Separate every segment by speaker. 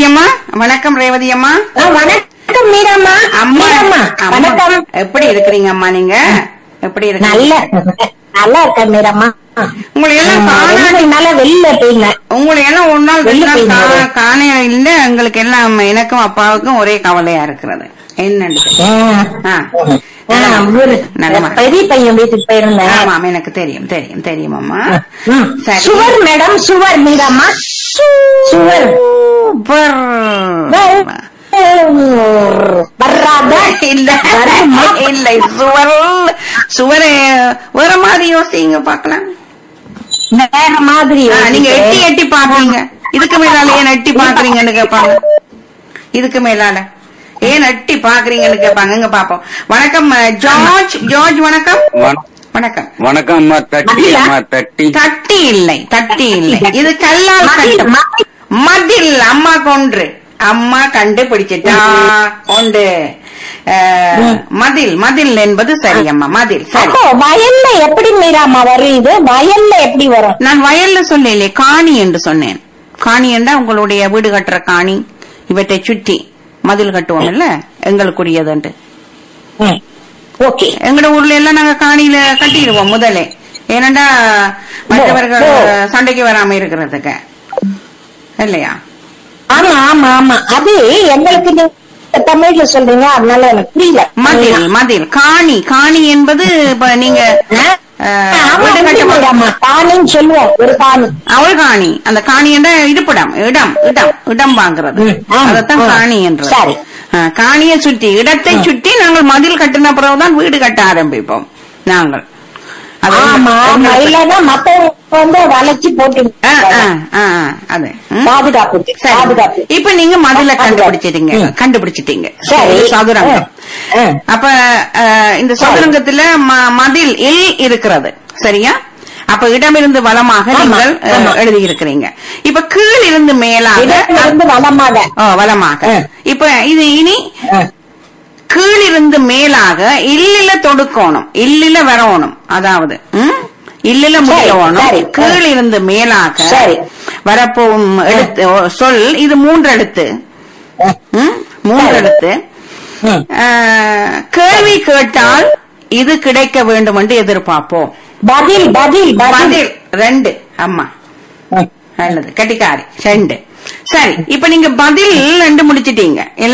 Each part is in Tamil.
Speaker 1: அம்மா வணக்கம் ரேவதி அம்மா
Speaker 2: ஆ, வணக்கம் மீரம்மா
Speaker 1: அம்மா
Speaker 2: மீரம்மா
Speaker 1: அம்மா.
Speaker 2: வணக்கம்
Speaker 1: எப்படி இருக்கிறீங்க அம்மா நீங்க எப்படி இருக்கீங்க
Speaker 2: நல்ல நல்லா இருக்கேன் மீரம்மா
Speaker 1: உங்களை எல்லாம்
Speaker 2: ஆ,
Speaker 1: காண
Speaker 2: ரெண்டு நாள் நாளா வெளியில போயிருந்தேன்
Speaker 1: உங்களை எல்லாம் ஒரு நாள் ரெண்டு
Speaker 2: வெளில
Speaker 1: நாள் கா-
Speaker 2: போயிருந்தேன்.
Speaker 1: காண இல்ல எங்களுக்கு எல்லாம் எனக்கும் அப்பாவுக்கும் ஒரே கவலையா இருக்கிறது என்னன்னு
Speaker 2: ஆ.
Speaker 1: ஆ.
Speaker 2: ஆ, ஊரு.
Speaker 1: நல்லமா.
Speaker 2: பெரிய பையன் வீட்டுக்கு போயிருந்தேன்
Speaker 1: ஆமாம் எனக்கு தெரியும் தெரியும் தெரியும் அம்மா
Speaker 2: ம்.
Speaker 1: சரி.
Speaker 2: சுவர் மேடம் சுவர் மீரம்மா சுவர்
Speaker 1: சூப்பர்
Speaker 2: வர்றாத
Speaker 1: இல்ல
Speaker 2: வருமா?
Speaker 1: இல்ல சுவர் சுவரை வேற மாதிரி யோசிங்க பாக்கலாம்
Speaker 2: வேற மாதிரி
Speaker 1: ஆ, நீங்க எட்டி எட்டி பாப்பீங்க இதுக்கு மேலால ஏன் எட்டி பாக்குறீங்கன்னு கேட்பாங்க இதுக்கு மேலால ஏன் எட்டி பாக்குறீங்கன்னு கேட்பாங்க இங்க பாப்போம் வணக்கம் அஹ், ஜார்ஜ் ஜார்ஜ் வணக்கம்
Speaker 3: வண-
Speaker 1: வணக்கம்
Speaker 3: வணக்கம் அம்மா தட்டி
Speaker 2: மதிலா?
Speaker 3: அம்மா தட்டி
Speaker 1: தட்டி இல்லை தட்டி இல்லை இது கல்லால்
Speaker 2: மதில்,
Speaker 1: கட்டும்
Speaker 2: மதில்.
Speaker 1: மதில் அம்மா கொன்று அம்மா கண்டுபிடிச்சிட்டா கொண்டு அஹ், மதில் மதில் என்பது சரி அம்மா மதில் சரி
Speaker 2: அப்போ வயல்ல எப்படி மீராமா வரும் இது வயல்ல எப்படி வரும்
Speaker 1: நான் வயல்ல சொல்லலே காணி என்று சொன்னேன் காணி என்றா உங்களுடைய வீடு கட்டுற காணி இவற்றை சுற்றி மதில் கட்டுவோம் இல்ல எங்களுக்குரியதுண்டு
Speaker 2: ஓகே
Speaker 1: எங்கட ஊர்ல எல்லாம் நாங்க காணியில கட்டிடுவோம் முதலே ஏனண்டா மற்றவர்கள்
Speaker 2: ஓ.
Speaker 1: சண்டைக்கு வராம இருக்கிறதுக்கு இல்லையா
Speaker 2: ஆமா ஆமா ஆமா அது எங்களுக்கு நீங்க தமிழ்ல சொல்றீங்க அதனால எனக்கு புரியல
Speaker 1: மதில் மதில் காணி காணி என்பது இப்ப நீங்க
Speaker 2: ஆ?
Speaker 1: அஹ்,
Speaker 2: ஆமா,
Speaker 1: வீடு
Speaker 2: உண்டு
Speaker 1: கட்டும்
Speaker 2: மீராம்மா. பானின்னு சொல்லுவோம் ஒரு பானி
Speaker 1: அவள் காணி அந்த காணி என்ற இருப்பிடம் இடம் இடம் இடம் வாங்குறது
Speaker 2: ம், ஆமா,
Speaker 1: அதத்தான்
Speaker 2: ஆ.
Speaker 1: காணி என்று
Speaker 2: சரி.
Speaker 1: காணியை சுற்றி இடத்தை சுற்றி நாங்கள் மதில் கட்டின பிறகுதான் வீடு கட்ட ஆரம்பிப்போம் நாங்கள் அது
Speaker 2: ஆமா ஆமா
Speaker 1: எங்களுக்கு-
Speaker 2: இல்லன்னா மத்தவங்க வந்து வளைச்சு போட்டு
Speaker 1: ஆ, ஆ, ஆ, ஆ, அது ம்.
Speaker 2: பாதுகாப்பு
Speaker 1: சரி
Speaker 2: பாதுகாப்பு
Speaker 1: இப்ப நீங்க மதில
Speaker 2: பாதுகாப்பு.
Speaker 1: கண்டுபிடிச்சிட்டீங்க
Speaker 2: ம்.
Speaker 1: கண்டுபிடிச்சிட்டீங்க
Speaker 2: சரி.
Speaker 1: இது சதுரங்கம்
Speaker 2: ஆ, ஆ.
Speaker 1: அப்ப அஹ், இந்த சதுரங்கத்துல ம- மதில் இல் இருக்கிறது சரியா அப்ப இடமிருந்து வலமாக
Speaker 2: ஆமா,
Speaker 1: நீங்கள்
Speaker 2: ஆமா.
Speaker 1: எழுதி இருக்கிறீங்க இப்ப கீழ் இருந்து மேலாக
Speaker 2: இடத்திலிருந்து வளமாக
Speaker 1: ஓ, வலமாக
Speaker 2: ஆ.
Speaker 1: இப்ப இது இனி
Speaker 2: ஆ.
Speaker 1: கீழிருந்து மேலாக இல்லில தொடுக்கணும் இல்லில வரணும் அதாவது ம்? இல்லில முடியணும்
Speaker 2: சரி.
Speaker 1: கீழிருந்து மேலாக
Speaker 2: சரி.
Speaker 1: வரப்போகும் எழுத்து ஓ, சொல் இது மூன்று எழுத்து
Speaker 2: ஆ.
Speaker 1: ம்? மூன்று
Speaker 2: சரி.
Speaker 1: எழுத்து
Speaker 2: ம்.
Speaker 1: ஆஹ், கேள்வி கேட்டால் இது கிடைக்க வேண்டும் என்று எதிர்பார்ப்போம்
Speaker 2: பதில் பதில் பதில்
Speaker 1: பதில் ரெண்டு அம்மா
Speaker 2: ஆ.
Speaker 1: நல்லது கட்டிக்காரி ரெண்டு சரி இப்ப நீங்க பதில் ரெண்டு முடிச்சிட்டீங்க இல்ல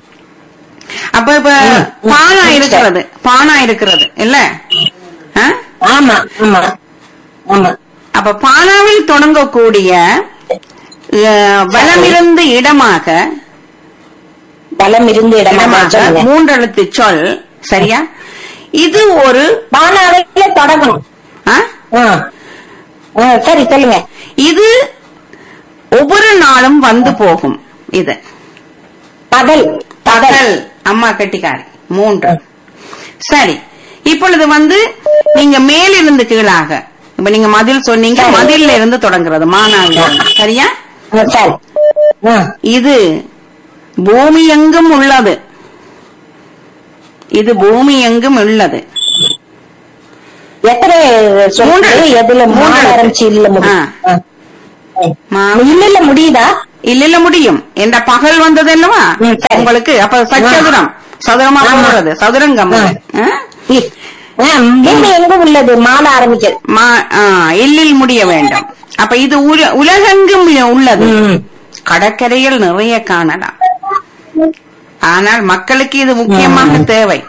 Speaker 1: அப்ப இப்ப
Speaker 2: ம், ம்,
Speaker 1: பானா
Speaker 2: ம்,
Speaker 1: இருக்கிறது பானா இருக்கிறது இல்ல ஆ?
Speaker 2: ஆமா ஆமா ஆமா
Speaker 1: அப்ப பானாவில் தொடங்கக்கூடிய அஹ், வலமிருந்து இடமாக
Speaker 2: பலம் இருந்து இடமாக
Speaker 1: இடமாக
Speaker 2: சொல்லுங்க
Speaker 1: மூன்றெழுத்து சொல் சரியா இது ஒரு
Speaker 2: பானாவையில தொடங்கும்
Speaker 1: ஆ?
Speaker 2: ஆ. ஆ, சரி சொல்லுங்க
Speaker 1: இது ஒவ்வொரு நாளும் வந்து போகும் இது
Speaker 2: பகல் பகல்
Speaker 1: பகல் அம்மா கட்டிக்காரி மூன்று சரி இப்பொழுது வந்து நீங்க மேலிருந்து கீழாக இப்ப நீங்க மதில் சொன்னீங்க
Speaker 2: சரி.
Speaker 1: மதில்ல இருந்து தொடங்குறது மானாவில் இருந்து. சரியா
Speaker 2: ஆ, சரி ஆ.
Speaker 1: இது பூமி எங்கும் உள்ளது இது பூமி எங்கும் உள்ளது
Speaker 2: எத்தனை சொல்லு
Speaker 1: மூன்று.
Speaker 2: எதுல
Speaker 1: மூன்று.
Speaker 2: மூணு ஆரம்பிச்சு இல்ல முடியும்
Speaker 1: ஆ.
Speaker 2: ஆ.
Speaker 1: மா-
Speaker 2: இல்ல இல்ல முடியுதா
Speaker 1: இல்ல இல்ல முடியும் என்ற பகல் வந்தது அல்லவா
Speaker 2: ம், சரி.
Speaker 1: உங்களுக்கு அப்ப சச்சதுரம் சதுரமா
Speaker 2: ஆமா.
Speaker 1: போகிறது சதுரங்கம்
Speaker 2: ஆ.
Speaker 1: ஆ?
Speaker 2: இ- ஆ, பூமி எங்க உள்ளது மாலை ஆரம்பிச்சது
Speaker 1: மா- ஆ, இல்லில் முடிய வேண்டும் அப்ப இது உல- உலகெங்கும் உள்ளது
Speaker 2: ம்.
Speaker 1: கடற்கரையில் நிறைய காணலாம் ஆனால் மக்களுக்கு இது முக்கியமாக தேவை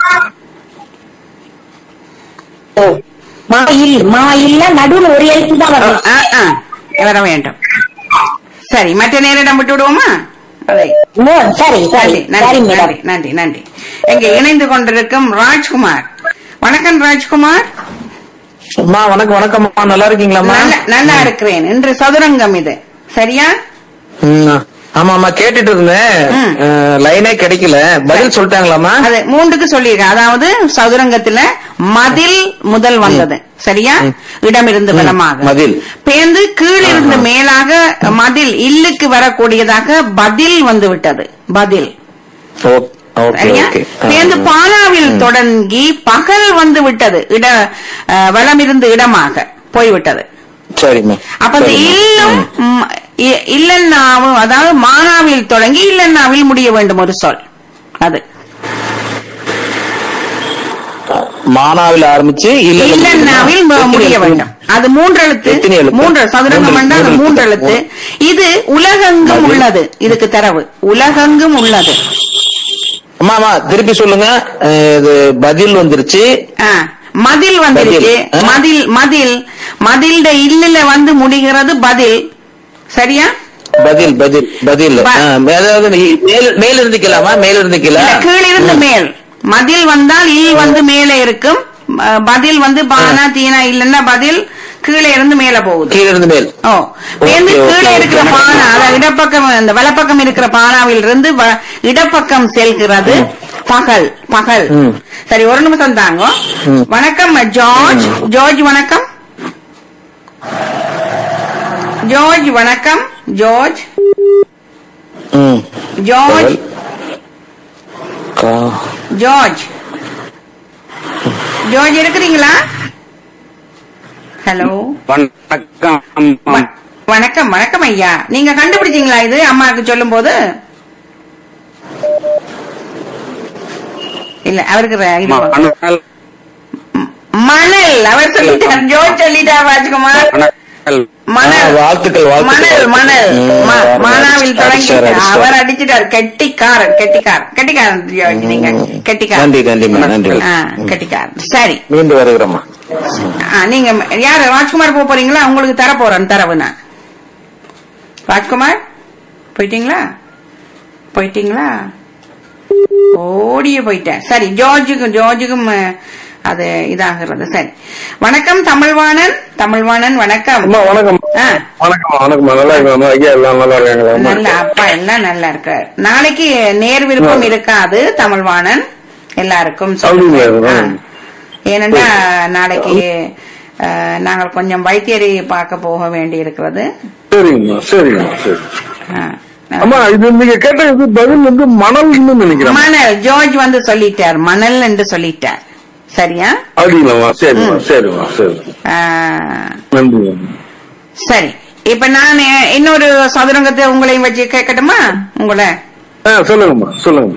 Speaker 2: ஓ. மாயில் மாயில்ல நடுவுல ஒரு எழுத்து தான் வரும்
Speaker 1: ஆ, ஆ, வர வேண்டும் சரி மற்ற நேரிடம் விட்டு விடுவோமா அதை
Speaker 2: ஓ, சரி சரி
Speaker 1: நன்றி
Speaker 2: சரி
Speaker 1: நன்றி
Speaker 2: மேடம்
Speaker 1: நன்றி நன்றி நன்றி இங்க இணைந்து கொண்டிருக்கும் ராஜ்குமார் வணக்கம் ராஜ்குமார்
Speaker 4: அம்மா வணக்கம் வணக்கம்மா நல்லா இருக்கீங்களாம்மா
Speaker 1: நல்ல- நல்லா இருக்கிறேன் இன்று சதுரங்கம் இது சரியா
Speaker 4: ம், ஆமாம்மா கேட்டுட்டு இருந்தேன்
Speaker 1: ம்.
Speaker 4: அஹ், லைனே கிடைக்கல பதில் சொல்லிட்டாங்களாம்மா
Speaker 1: அது மூன்றுக்கு சொல்லியிருக்கேன் அதாவது சதுரங்கத்துல மதில் முதல் வந்தது சரியா
Speaker 4: ம்.
Speaker 1: இடமிருந்து
Speaker 4: ம்,
Speaker 1: வலமாக
Speaker 4: மதில்.
Speaker 1: பேந்து கீழிருந்து மேலாக மதில் இல்லுக்கு வரக்கூடியதாக பதில் வந்து விட்டது பதில்
Speaker 4: ஓ- ஓகே
Speaker 1: சரியா
Speaker 4: ஓகே
Speaker 1: பேந்து
Speaker 4: ஆ,
Speaker 1: பாலாவில் தொடங்கி பகல் வந்து விட்டது இட அஹ், வலமிருந்து இடமாக போய்விட்டது
Speaker 4: சரிம்மா
Speaker 1: அப்ப இந்த
Speaker 4: சரிம்மா.
Speaker 1: இல்லம்
Speaker 4: ம்.
Speaker 1: ம், இ- இல்லன்னாவும் அதாவது மானாவில் தொடங்கி இல்லன்னாவில் முடிய வேண்டும் ஒரு சொல் அது
Speaker 4: மானாவில் ஆரம்பிச்சு இல்ல
Speaker 1: இல்லன்னாவில் மு- முடிய வேண்டும் அது மூன்றெழுத்து
Speaker 4: எத்தனை எழுத்து?
Speaker 1: மூன்று சதுரங்கம்
Speaker 4: மூன்று-
Speaker 1: என்றால்
Speaker 4: மூன்று
Speaker 1: மூன்றெழுத்து
Speaker 4: எழுத்து.
Speaker 1: இது உலகெங்கும்
Speaker 4: அது-
Speaker 1: உள்ளது இதுக்கு தரவு உலகெங்கும் உள்ளது
Speaker 4: அம்மா அம்மா திருப்பி சொல்லுங்க அஹ், இது பதில் வந்துருச்சு
Speaker 1: ஆ, மதில் வந்துருச்சு
Speaker 4: பதில். ஆ.
Speaker 1: மதில் மதில் மதில்ட இல்லல வந்து முடிகிறது பதில் சரியா
Speaker 4: பதில் பதில் பதில்
Speaker 1: ப-
Speaker 4: அஹ், அதாவது நீ மேல் மேல இருந்துக்கலாமா மேல இருந்துக்கல
Speaker 1: இல்ல, கீழிருந்து மேல் மதில் வந்தால் இல் வந்து மேலே இருக்கும் அஹ், பதில் வந்து பானா தீனா இல்லன்னா பதில் கீழே இருந்து மேல போகுது
Speaker 4: கீழ இருந்து மேல்
Speaker 1: ஓ பேருந்து
Speaker 4: ஓகே,
Speaker 1: கீழே
Speaker 4: ஓகே,
Speaker 1: இருக்கிற
Speaker 4: ஓகே.
Speaker 1: பானா அதாவது இடப்பக்கம் இந்த வலப்பக்கம் இருக்கிற பானாவில் இருந்து வ- இடப்பக்கம் செல்கிறது பகல் பகல்
Speaker 4: ம்.
Speaker 1: சரி ஒரு நிமிஷம் தாங்க
Speaker 4: ம்.
Speaker 1: வணக்கம் ஜார்ஜ் ஜார்ஜ் வணக்கம் ஜார்ஜ் வணக்கம் ஜார்ஜ்
Speaker 4: ம்.
Speaker 1: ஜார்ஜ்
Speaker 4: கா-
Speaker 1: ஜார்ஜ் ஜார்ஜ் இருக்கிறீங்களா ஹலோ
Speaker 3: வணக்கம்
Speaker 1: வ- வணக்கம் வணக்கம் ஐயா நீங்க கண்டுபிடிச்சீங்களா இது அம்மாவுக்கு சொல்லும் போது இல்ல அவருக்கு ர- இது
Speaker 3: மணல்
Speaker 1: மணல் அவர் சொல்லிட்டார் ஜோர்ஜ் சொல்லிட்டார் ராஜ்குமார்
Speaker 3: மணல்
Speaker 1: மணல்
Speaker 4: ஆ, வாழ்த்துக்கள், வாழ்த்துக்கள்.
Speaker 1: மணல் மணல்
Speaker 4: ம்,
Speaker 1: ம-
Speaker 4: அடிச்சார்,
Speaker 1: மானாவில் தொடங்கி
Speaker 4: அடிச்சார், அடிச்சார்.
Speaker 1: அவர் அடிச்சிட்டார் கெட்டிக்காரன் கெட்டிக்காரன் கெட்டிக்காரன் ஜோர்ஜ் நீங்க கெட்டிக்காரன்
Speaker 4: நன்றி நன்றிம்மா நன்றி
Speaker 1: ஆ, கெட்டிக்காரன் சரி
Speaker 4: மீண்டும் வருகிறோம்மா
Speaker 1: ஆ, நீங்க யாரு ராஜ்குமார் போக போறீங்களா உங்களுக்கு தர போறேன் தரவு நான் ராஜ்குமார் போயிட்டீங்களா போயிட்டீங்களா ஓடியே போயிட்டேன் சரி ஜார்ஜுக்கும் ஜார்ஜுக்கும் அஹ், அது இதாகிறது சரி வணக்கம் தமிழ்வாணன் தமிழ்வாணன் வணக்கம்
Speaker 5: அம்மா வணக்கம்
Speaker 1: ஆ,
Speaker 5: வணக்கம் வணக்கம் நல்லா இருக்கா ஐயா எல்லாம் நல்லா இருக்காங்களா அம்மா?
Speaker 1: நல்ல அப்பா எல்லாம் நல்லா இருக்கு நாளைக்கு நேர் விருப்பம் இருக்காது தமிழ்வாணன் எல்லாருக்கும் சொல்லுங்க.
Speaker 5: அப்படிங்களா?
Speaker 1: ஆ. ஏனென்றா நாளைக்கு அஹ், நாங்கள் கொஞ்சம் வைத்தியரை பார்க்க போக வேண்டி இருக்கிறது
Speaker 5: சரிங்கம்மா சரிங்கம்மா சரி
Speaker 1: ஆ.
Speaker 5: அம்மா இது நீங்க கேட்ட இது பதில் வந்து மணல்னு நினைக்கிறேன்
Speaker 1: மணல் ஜார்ஜ் வந்து சொல்லிட்டார் மணல் என்று சொல்லிட்டார் சரியா
Speaker 5: அப்படிங்களாம்மா சரிம்மா சரிம்மா சரி
Speaker 1: ஆ,
Speaker 5: நன்றி
Speaker 1: சரி இப்ப நான் இன்னொரு சதுரங்கத்தை உங்களையும் வச்சு கேட்கட்டுமா உங்களை
Speaker 5: ஆ சொல்லுங்கம்மா சொல்லுங்க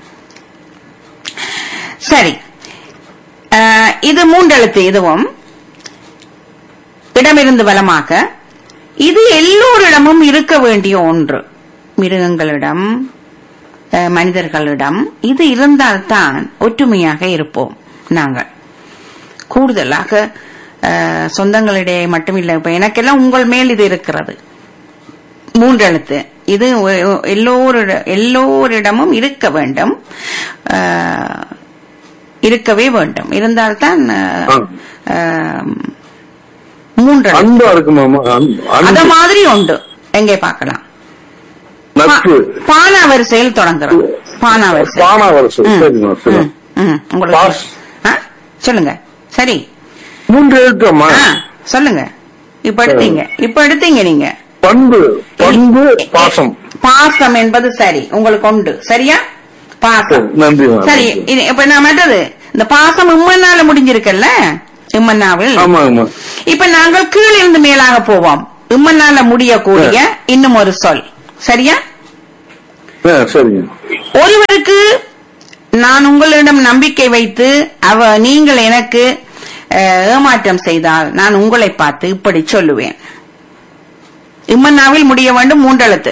Speaker 1: சரி ஆ, இது மூன்றெழுத்து இதுவும் இடமிருந்து வலமாக இது எல்லோரிடமும் இருக்க வேண்டிய ஒன்று மிருகங்களிடம் ஆ, மனிதர்களிடம் இது இருந்தால்தான் ஒற்றுமையாக இருப்போம் நாங்கள் கூடுதலாக ஆ, சொந்தங்களிடையே மட்டுமில்லை இப்ப எனக்கெல்லாம் உங்கள் மேல் இது இருக்கிறது மூன்றெழுத்து இது ஒ- ஒ- எல்லோரிட எல்லோரிடமும் இருக்க வேண்டும் ஆ, இருக்கவே வேண்டும் இருந்தால்தான் ஆ,
Speaker 5: ஆ.
Speaker 1: ஆ, மூன்றெழுத்து
Speaker 5: அன்பா இருக்குமாமா
Speaker 1: அத
Speaker 5: அன்பு
Speaker 1: மாதிரி உண்டு எங்கே பார்க்கலாம்
Speaker 5: நட்பு
Speaker 1: பா- பானா வரிசையில் தொடங்குறோம் பானா வரிசை
Speaker 5: பானா வருஷம்
Speaker 1: ம்,
Speaker 5: சரிம்மா சரி
Speaker 1: ம், ம், உங்களுக்கு
Speaker 5: பாஸ்.
Speaker 1: ஆ, சொல்லுங்க சரி
Speaker 5: மூன்று எழுத்தம்மா
Speaker 1: ஆ, சொல்லுங்க இப்ப எடுத்தீங்க இப்ப எடுத்தீங்க நீங்க
Speaker 5: பண்பு பண்பு பாசம்
Speaker 1: பாசம் என்பது சரி உங்களுக்கு உண்டு சரியா பாசம்
Speaker 5: சரி, நன்றிம்மா
Speaker 1: சரி இது இப்ப நான் மற்றது இந்த பாசம் இம்மன்னால முடிஞ்சிருக்கல்ல இம்மன்னாவில்
Speaker 5: ஆமாங்கம்மா
Speaker 1: இப்ப நாங்கள் கீழிருந்து மேலாக போவோம் இம்மன்னால முடியக்கூடிய இன்னும் ஒரு சொல் சரியா
Speaker 5: ஆ சரிங்க
Speaker 1: ஒருவருக்கு நான் உங்களிடம் நம்பிக்கை வைத்து அவ நீங்கள் எனக்கு அஹ், ஏமாற்றம் செய்தால் நான் உங்களை பார்த்து இப்படி சொல்லுவேன் இம்மன்னாவில் முடிய வேண்டும் மூன்றெழுத்து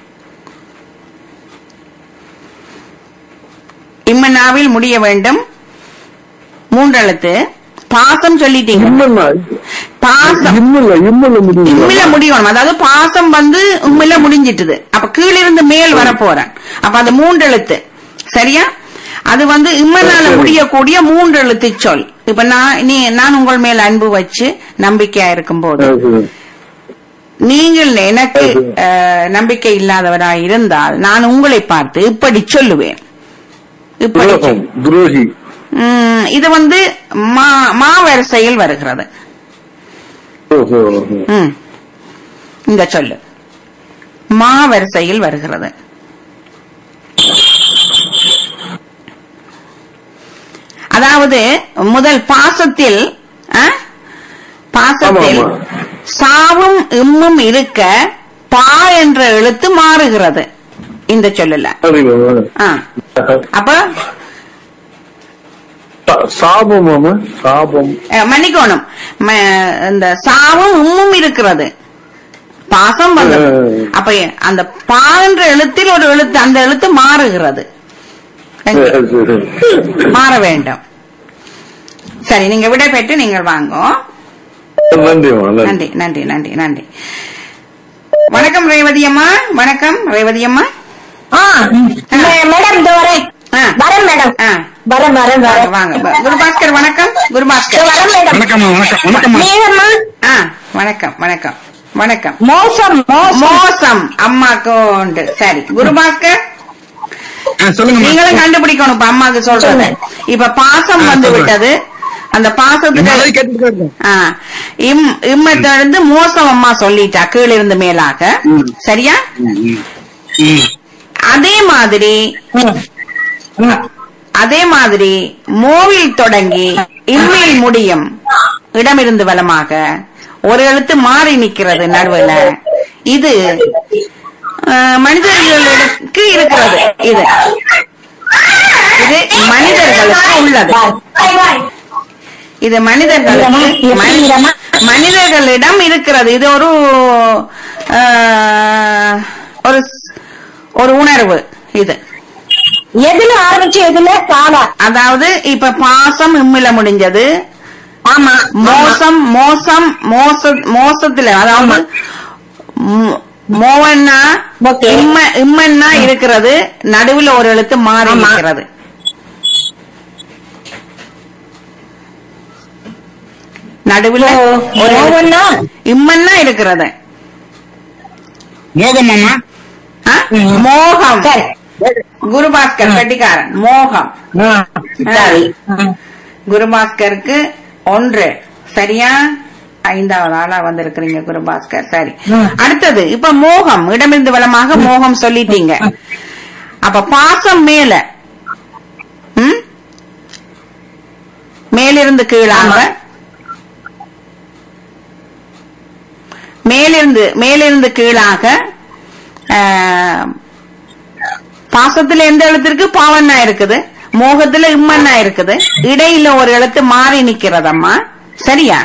Speaker 1: இம்மன்னாவில் முடிய வேண்டும் மூன்றெழுத்து பாசம் சொல்லிட்டீங்க
Speaker 5: இம்மல்ல
Speaker 1: பாசம்
Speaker 5: இம்மல்ல இம்மல்ல முடியும்
Speaker 1: இம்மில முடியணும் அதாவது பாசம் வந்து உம்மில முடிஞ்சிட்டுது அப்ப கீழிருந்து மேல் வர போறேன் அப்ப அது மூன்று எழுத்து சரியா அது வந்து இம்மனால
Speaker 5: சரி.
Speaker 1: முடியக்கூடிய மூன்று எழுத்து சொல் இப்ப நான் நீ நான் உங்கள் மேல் அன்பு வச்சு நம்பிக்கையா இருக்கும் போது நீங்கள் எனக்கு
Speaker 5: சரி.
Speaker 1: அஹ், நம்பிக்கை இல்லாதவராய் இருந்தால் நான் உங்களை பார்த்து இப்படி சொல்லுவேன் இப்படி சொல்-
Speaker 5: துரோகம் துரோகி
Speaker 1: உம், இது வந்து மா மா வரிசையில் வருகிறது
Speaker 5: ஓஹோ ஓஹோ.
Speaker 1: ம். இந்த சொல்லு மா வரிசையில் வருகிறது அதாவது முதல் பாசத்தில் ஆ? பாசத்தில்
Speaker 5: ஆமா, ஆமா.
Speaker 1: சாவும் இம்மும் இருக்க பா என்ற எழுத்து மாறுகிறது இந்த சொல்லல
Speaker 5: சரிங்க
Speaker 1: ஆ. அப்ப
Speaker 5: சா- சாபம் மாமா சாபம்
Speaker 1: அஹ், மன்னிக்கணும் ம- இந்த சாவும் உம்மும் இருக்கிறது பாசம் வந்தது
Speaker 5: ம்.
Speaker 1: அப்ப அந்த பா என்ற எழுத்தில் ஒரு எழுத்து அந்த எழுத்து மாறுகிறது எங்கே?
Speaker 5: சரி, சரி.
Speaker 1: மாற வேண்டும் சரி நீங்க விடை பெற்று நீங்கள் வாங்க
Speaker 5: நன்றிம்மா நன்றி
Speaker 1: நன்றி நன்றி நன்றி நன்றி வணக்கம் ரேவதி அம்மா வணக்கம் ரேவதி அம்மா
Speaker 2: ஆ, மே- மேடம் இந்த வரேன்
Speaker 1: ஆ.
Speaker 2: வரேன் மேடம்
Speaker 1: ஆ.
Speaker 2: வரேன் வரேன்
Speaker 1: வாங்க
Speaker 2: வரேன்
Speaker 1: வாங்க வ- குருபாஸ்கர் வணக்கம்
Speaker 2: இதோ
Speaker 1: குருபாஸ்கர்
Speaker 2: வரேன் மேடம்
Speaker 3: வணக்கம்மா வணக்கம் வணக்கம்மா
Speaker 2: நீங்கம்மா
Speaker 1: ஆ வணக்கம் வணக்கம் வணக்கம்
Speaker 2: மோசம் மோசம்
Speaker 1: மோசம் அம்மாக்கு உண்டு சரி குருபாஸ்கர்
Speaker 3: ஆ, சொல்லுங்கம்மா
Speaker 1: நீங்களும் கண்டுபிடிக்கணும் இப்ப அம்மாக்கு சொல்றது
Speaker 2: சொல்லுங்க.
Speaker 1: இப்ப பாசம்
Speaker 3: ஆ,
Speaker 1: வந்து
Speaker 3: சொல்லுங்க.
Speaker 1: விட்டது அந்த பாசத்துக்கு
Speaker 3: அதை கேட்டுட்டு தான் இருக்கேன்.
Speaker 1: ஆ, இம் இம்மத்திலிருந்து மோசம் அம்மா சொல்லிட்டா கீழிருந்து மேலாக
Speaker 3: ம்.
Speaker 1: சரியா
Speaker 3: ம், ம். ம்.
Speaker 1: அதே மாதிரி
Speaker 2: ம். ம்.
Speaker 1: அதே மாதிரி மோவில் தொடங்கி இம்மில் முடியும் இடமிருந்து வலமாக ஒரு எழுத்து மாறி நிக்கிறது நடுவுல இது அஹ், மனிதர்களுக்கு இருக்கிறது இது இது மனிதர்களுக்கு உள்ளது
Speaker 2: பாய், பாய்.
Speaker 1: இது மனிதர்களுக்கு
Speaker 2: எப்படி
Speaker 1: மனி-
Speaker 2: இடமா?
Speaker 1: மனிதர்களிடம் இருக்கிறது இது ஒரு அஹ், ஒரு ஒரு உணர்வு இது
Speaker 2: எதுல ஆரம்பிச்சு எதுல காலா
Speaker 1: அதாவது இப்ப பாசம் இம்மில முடிஞ்சது
Speaker 2: ஆமா
Speaker 1: மோசம் மோசம் மோச மோசத்துல அதாவது மோ- மோவன்னா
Speaker 2: Okay.
Speaker 1: இம்ம இம்மன்னா இருக்கிறது நடுவுல ஒரு எழுத்து மாறி
Speaker 2: ஆமா.
Speaker 1: இருக்கிறது நடுவுல ஒரு எழுத்து-
Speaker 2: மோகன்னா
Speaker 1: இம்மன்னா இருக்கிறது
Speaker 3: மோகமாம்மா
Speaker 1: ஆ? மோகம்
Speaker 2: சரி
Speaker 1: குருபாஸ்கர் கட்டிக்காரன் மோகம்
Speaker 2: ஆ, சரி ம்.
Speaker 1: குருபாஸ்கருக்கு ஒன்று சரியா ஐந்தாவது ஆளா வந்திருக்கிறீங்க குருபாஸ்கர் சரி
Speaker 2: ம்.
Speaker 1: அடுத்தது இப்ப மோகம் இடமிருந்து வளமாக மோகம் சொல்லிட்டீங்க அப்ப பாசம் மேல ம்? மேலிருந்து கீழாக மேலிருந்து மேலிருந்து கீழாக ஆ, பாசத்துல எந்த எழுத்திற்கு பாவன்னா இருக்குது மோகத்துல இம்மன்னா இருக்குது இடையில ஒரு எழுத்து மாறி நிக்கிறதம்மா சரியா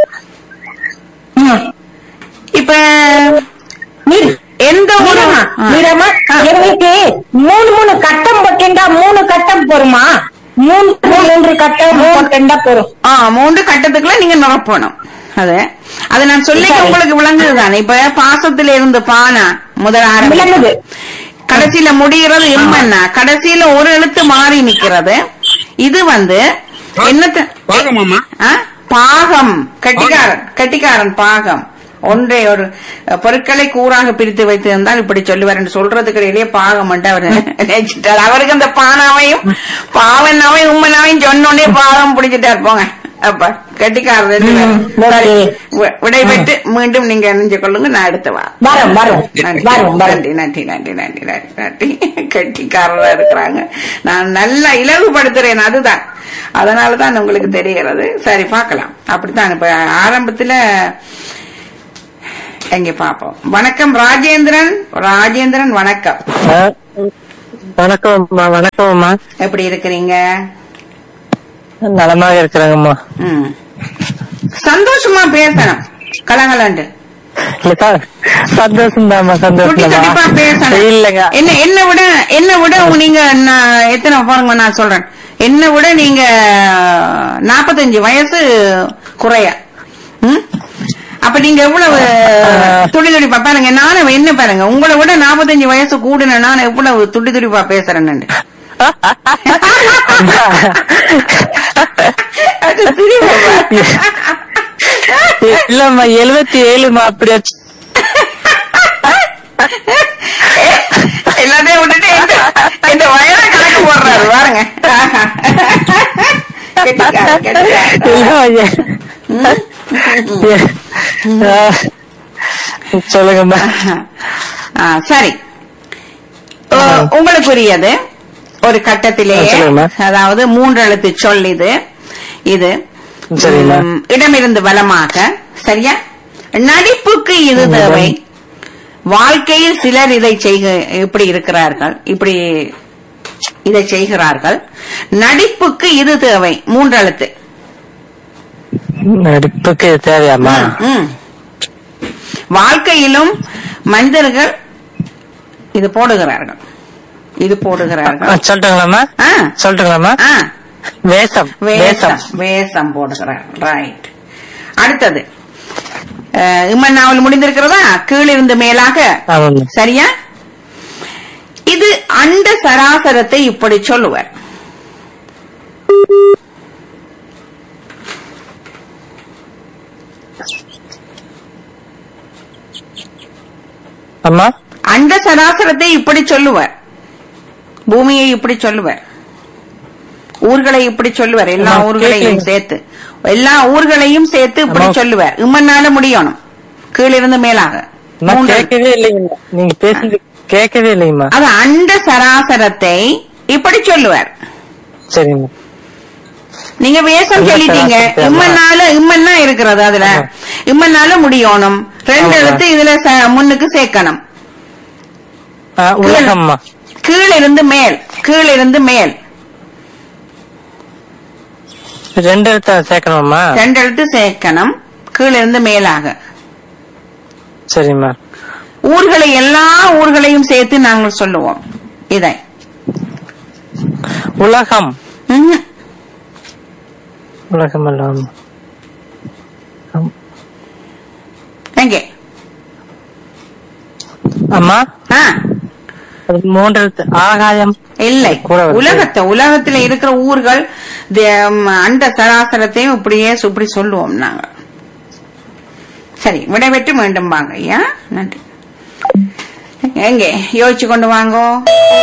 Speaker 2: ம்.
Speaker 1: இப்ப
Speaker 2: நீர்
Speaker 1: எந்த ஒரு
Speaker 2: மீரம்மா,
Speaker 1: ஆ.
Speaker 2: மீரம்மா,
Speaker 1: ஆ.
Speaker 2: எங்களுக்கு மூணு மூணு கட்டம் போட்டா மூணு கட்டம் போருமா மூணு மூன்று கட்டம் போட்டா போரும்
Speaker 1: ஆ மூன்று கட்டத்துக்குள்ள நீங்க நிரப்பணும் அது அது நான் சொல்லி
Speaker 2: சரி.
Speaker 1: உங்களுக்கு விளங்குதுதானே இப்ப பாசத்துல இருந்து பானா முதல் ஆரம்பி
Speaker 2: விளங்குது
Speaker 1: கடைசியில முடிகிறது இம்மன்னா கடைசியில ஒரு எழுத்து மாறி நிக்கிறது இது வந்து என்னத்த
Speaker 3: பாகமாம்மா
Speaker 1: ஆ? பாகம் கட்டிக்காரன் கட்டிக்காரன் பாகம் ஒன்றை ஒரு அஹ், பொருட்களை கூறாக பிரித்து வைத்திருந்தால் இப்படி சொல்லுவார் என்று சொல்றதுக்கு இடையிலேயே பாகம் அவர் நினைச்சிட்டார் அவருக்கு அந்த பானாவையும் பாவனாவையும் உம்மனாவையும் சொன்னோடனே பாகம் பிடிச்சிட்டார் போங்க அப்ப கட்டிக்காரர் ரெண்டு பேரும்.
Speaker 2: ம்,
Speaker 1: சரி,
Speaker 2: ஓகே.
Speaker 1: வி- விடைபெற்று மீண்டும் நீங்க அறிஞ்சு கொள்ளுங்க நான் அடுத்து வா
Speaker 2: வரும் வரும்
Speaker 1: நன்றி
Speaker 2: வரும் வரும்
Speaker 1: நன்றி நன்றி நன்றி நன்றி நன்றி நன்றி கட்டிக்காரரா இருக்கிறாங்க நான் நல்லா இலகுபடுத்துறேன் அதுதான் அதனாலதான் உங்களுக்கு தெரிகிறது சரி பார்க்கலாம் அப்படித்தான் இப்ப ஆரம்பத்துல எங்க பாப்போம் வணக்கம் ராஜேந்திரன் ராஜேந்திரன் வணக்கம்
Speaker 6: வணக்கம்மா வணக்கம்மா
Speaker 1: எப்படி இருக்கிறீங்க
Speaker 6: நலமாக இருக்கிறாங்கம்மா
Speaker 1: ம். சந்தோஷமா பேசணும் கலகலண்டு
Speaker 6: சந்தோஷம் தான்மா
Speaker 1: குட்டி குட்டிப்பா
Speaker 6: சந்தோஷம்
Speaker 1: பேசணும்
Speaker 6: இல்லங்க
Speaker 1: என்ன என்ன விட என்ன விட நீங்க நான் எத்தனை பாருங்க நான் சொல்றேன் என்ன விட நீங்க நாற்பத்தஞ்சு வயசு குறைய ம்? அப்ப நீங்க எவ்வளவு துடி துடிப்பா பாருங்க நானும் என்ன பாருங்க உங்களை விட நாற்பத்தஞ்சு வயசு கூடுன நான் எவ்வளவு துடி துடிப்பா பேசுறேன்னு அது சிரிப்பு.
Speaker 6: இல்லம்மா எழுபத்தி ஏழுமா அப்படியா
Speaker 1: எல்லாத்தையும் விட்டுட்டு இந்த- இந்த வயல கணக்கு போடுறாரு பாருங்க கெட்டிக்காரன், கெட்டிக்காரன்.
Speaker 6: இல்லம்மா, ஏ- ஆ, சொல்லுங்கம்மா
Speaker 1: ஆ, சரி ஓ, உங்களுக்குரியது ஒரு கட்டத்திலேயே
Speaker 6: ஆ, சொல்லுங்கம்மா.
Speaker 1: அதாவது மூன்று எழுத்து சொல் இது இது
Speaker 6: சரிம்மா.
Speaker 1: ம், இடமிருந்து வலமாக சரியா நடிப்புக்கு இது தேவை வாழ்க்கையில் சிலர் இதை செய்க இப்படி இருக்கிறார்கள் இப்படி இதை செய்கிறார்கள் நடிப்புக்கு இது தேவை மூன்றெழுத்து
Speaker 6: நடிப்புக்கு இது தேவையாம்மா
Speaker 1: ம். வாழ்க்கையிலும் மனிதர்கள் இது போடுகிறார்கள் இது
Speaker 6: ஆ,
Speaker 1: போடுகிறார்கள்
Speaker 6: சொல்லட்டுங்களாம்மா
Speaker 1: ஆ,
Speaker 6: சொல்லட்டுங்களாம்மா
Speaker 1: ஆ,
Speaker 6: வேஷம்
Speaker 1: வேஷம்
Speaker 6: வேஷம்
Speaker 1: வேஷம் போடுகிறார் ரைட் அடுத்தது அஹ், இம்மன் நாவல் முடிந்திருக்கிறதா கீழிருந்து மேலாக
Speaker 6: ஆமாம்மா
Speaker 1: சரியா இது அண்ட சராசரத்தை இப்படி சொல்லுவர்
Speaker 6: அம்மா
Speaker 1: அண்ட சராசரத்தை இப்படி சொல்லுவர் பூமியை இப்படி சொல்லுவர் ஊர்களை இப்படி சொல்லுவர் எல்லா
Speaker 6: அம்மா,
Speaker 1: ஊர்களையும்
Speaker 6: கேக்கலைங்க.
Speaker 1: சேர்த்து எல்லா ஊர்களையும் சேர்த்து இப்படி
Speaker 6: அம்மா.
Speaker 1: சொல்லுவர் இம்மன்னால முடியணும் கீழிருந்து மேலாக
Speaker 6: அம்மா
Speaker 1: மூன்று.
Speaker 6: கேட்கவே இல்லைங்கம்மா நீங்க பேசுறது கேட்கவே இல்லைங்கம்மா
Speaker 1: அது அண்ட சராசரத்தை இப்படி சொல்லுவார்
Speaker 6: சரிங்கம்மா
Speaker 1: நீங்க வேஷம்
Speaker 6: அண்ட
Speaker 1: சொல்லிட்டீங்க
Speaker 6: சராசரத்தை, அம்மா.
Speaker 1: இம்மன்னால இம்மன்னா இருக்கிறது அதுல
Speaker 6: ஆமா.
Speaker 1: இம்மன்னால முடியணும் ரெண்டு
Speaker 6: ஆமா.
Speaker 1: எழுத்து இதுல ச- முன்னுக்கு சேர்க்கணும்
Speaker 6: ஆ, உலகம்மா
Speaker 1: கீழிருந்து மேல் கீழிருந்து மேல்
Speaker 6: ரெண்டு எழுத்த சேர்க்கணுமாம்மா
Speaker 1: ரெண்டு எழுத்து சேர்க்கணும் கீழிருந்து மேலாக
Speaker 6: சரிம்மா
Speaker 1: ஊர்களை எல்லா ஊர்களையும் சேர்த்து நாங்கள் சொல்லுவோம் இதை
Speaker 6: உலகம்
Speaker 1: ம்ஹும்.
Speaker 6: உலகம் எல்லாம்
Speaker 1: எங்கே
Speaker 6: அம்மா
Speaker 1: ஆ,
Speaker 6: அது மூன்று எழுத்து ஆகாயம்
Speaker 1: இல்லை
Speaker 6: கூட வருது.
Speaker 1: உலகத்தை உலகத்துல இருக்கிற ஊர்கள் தி- ம், அண்ட சராசரத்தையும் இப்படியே சு- இப்படி சொல்லுவோம் நாங்க சரி விடைபெற்று மீண்டும் வாங்க ஐயா நன்றி எங்கே யோசிச்சு கொண்டு வாங்கோ